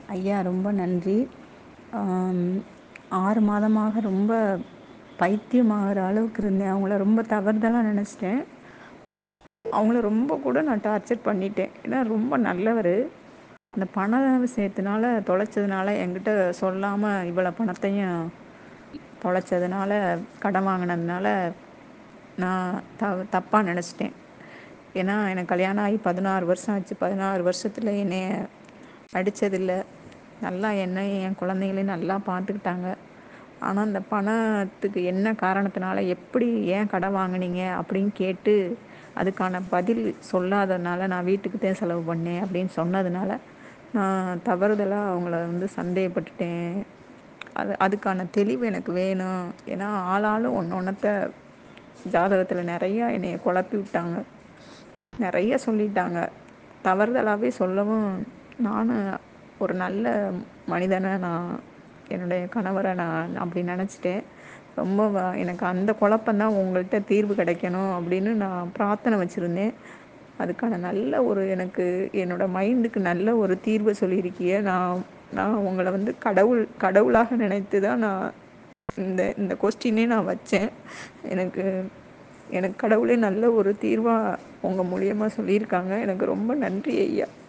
ஐயா ரொம்ப நன்றி ஆம், ஆறு மாதமாக ரொம்ப பைத்தியமாகிற அளவுக்கு இருந்தேன் அவங்கள ரொம்ப தவறுதலாக நினச்சிட்டேன் அவங்கள ரொம்ப கூட நான் டார்ச்சர் பண்ணிட்டேன் ஏன்னா ரொம்ப நல்லவர் அந்த பண விஷயத்தினால தொலைச்சதுனால என்கிட்ட சொல்லாமல் இவ்வளோ பணத்தையும் தொலைச்சதுனால கடன் வாங்கினதுனால நான் த தப்பாக நினச்சிட்டேன் ஏன்னா எனக்கு கல்யாணம் ஆகி பதினாறு வருஷம் ஆச்சு பதினாறு வருஷத்தில் என்னைய அடித்ததில்ல நல்லா என்னையும் என் குழந்தைங்களையும் நல்லா பார்த்துக்கிட்டாங்க ஆனால் அந்த பணத்துக்கு என்ன காரணத்தினால எப்படி ஏன் கடன் வாங்குனீங்க அப்படின்னு கேட்டு அதுக்கான பதில் சொல்லாததுனால நான் வீட்டுக்கு தான் செலவு பண்ணேன் அப்படின்னு சொன்னதுனால நான் தவறுதலாக அவங்கள வந்து சந்தேகப்பட்டுட்டேன் அது அதுக்கான தெளிவு எனக்கு வேணும் ஏன்னா ஆளாளும் ஒன்று ஒன்றத்த ஜாதகத்தில் நிறையா என்னைய குழப்பி விட்டாங்க நிறைய சொல்லிட்டாங்க தவறுதலாகவே சொல்லவும் நானும் ஒரு நல்ல மனிதனை நான் என்னுடைய கணவரை நான் அப்படி நினச்சிட்டேன் ரொம்ப வ- எனக்கு அந்த குழப்பந்தான் உங்கள்கிட்ட தீர்வு கிடைக்கணும் அப்படின்னு நான் பிரார்த்தனை வச்சுருந்தேன் அதுக்கான நல்ல ஒரு எனக்கு என்னோட மைண்டுக்கு நல்ல ஒரு தீர்வை சொல்லியிருக்கிய நான் நான் உங்களை வந்து கடவுள் கடவுளாக நினைத்து தான் நான் இந்த இந்த கொஸ்டினே நான் வச்சேன் எனக்கு எனக்கு கடவுளே நல்ல ஒரு தீர்வாக உங்கள் மூலியமாக சொல்லியிருக்காங்க எனக்கு ரொம்ப நன்றி ஐயா